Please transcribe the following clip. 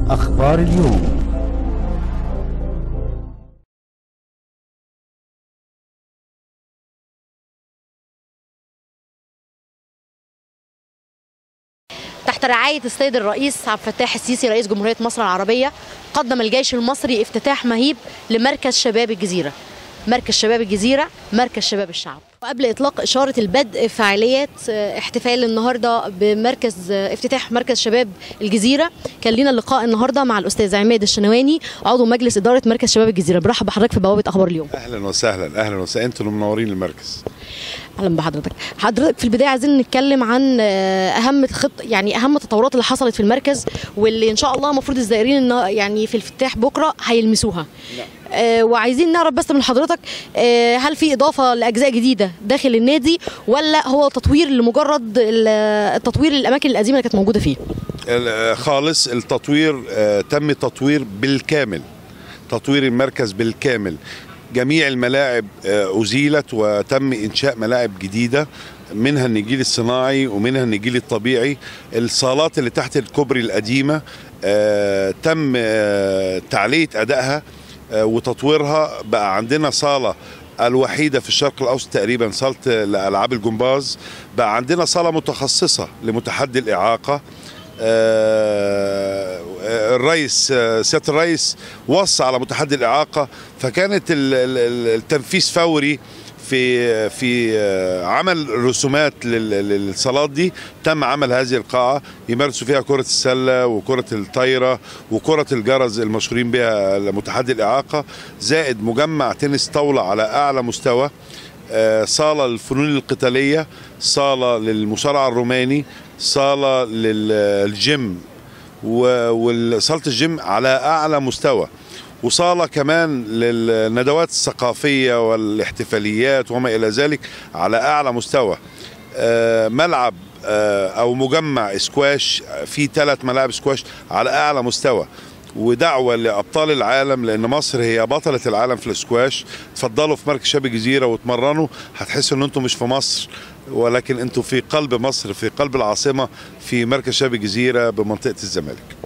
أخبار اليوم تحت رعاية السيد الرئيس عبد الفتاح السيسي رئيس جمهورية مصر العربية قدم الجيش المصري افتتاح مهيب لمركز شباب الجزيرة مركز شباب الجزيرة مركز شباب الشعب وقبل إطلاق إشارة البدء فعاليات آه، احتفال النهاردة بمركز آه، افتتاح مركز شباب الجزيرة كان لنا اللقاء النهاردة مع الأستاذ عماد الشنواني عضو مجلس إدارة مركز شباب الجزيرة برحب بحضرتك في بوابة أخبار اليوم اهلا وسهلا اهلا وسهلا انتوا اللي منورين المركز اهلا بحضرتك حضرتك في البدايه عايزين نتكلم عن آه، اهم خط يعني اهم التطورات اللي حصلت في المركز واللي ان شاء الله المفروض الزائرين إن- يعني في الافتتاح بكره هيلمسوها آه، وعايزين نعرف بس من حضرتك آه، هل في اضافه لاجزاء جديده داخل النادي ولا هو تطوير لمجرد ال- التطوير للاماكن القديمه اللي كانت موجوده فيه ال- خالص التطوير آه، تم التطوير بالكامل تطوير المركز بالكامل جميع الملاعب آه، أزيلت وتم إنشاء ملاعب جديدة منها النجيل الصناعي ومنها النجيل الطبيعي الصالات اللي تحت الكوبري القديمة آه، تم آه، تعلية أدائها آه، وتطويرها بقى عندنا صالة الوحيدة في الشرق الأوسط تقريبا صالة لألعاب الجمباز بقى عندنا صالة متخصصة لمتحدي الإعاقة آه، آه، الرئيس آه، سياده الرئيس وصى على متحدي الاعاقه فكانت ال- ال- ال- التنفيذ فوري في في آه، عمل رسومات لل- للصالات دي تم عمل هذه القاعه يمارسوا فيها كره السله وكره الطايره وكره الجرز المشهورين بها متحدي الاعاقه زائد مجمع تنس طاوله على اعلى مستوى آه، صالة للفنون القتالية صالة للمصارعة الروماني صالة للجيم وصالة الجيم على أعلى مستوى وصالة كمان للندوات الثقافية والاحتفاليات وما إلى ذلك على أعلى مستوى آه، ملعب آه، أو مجمع سكواش في ثلاث ملاعب سكواش على أعلى مستوى ودعوة لأبطال العالم لأن مصر هي بطلة العالم في السكواش تفضلوا في مركز شباب الجزيرة وتمرنوا هتحسوا ان انتم مش في مصر ولكن انتم في قلب مصر في قلب العاصمة في مركز شباب الجزيرة بمنطقة الزمالك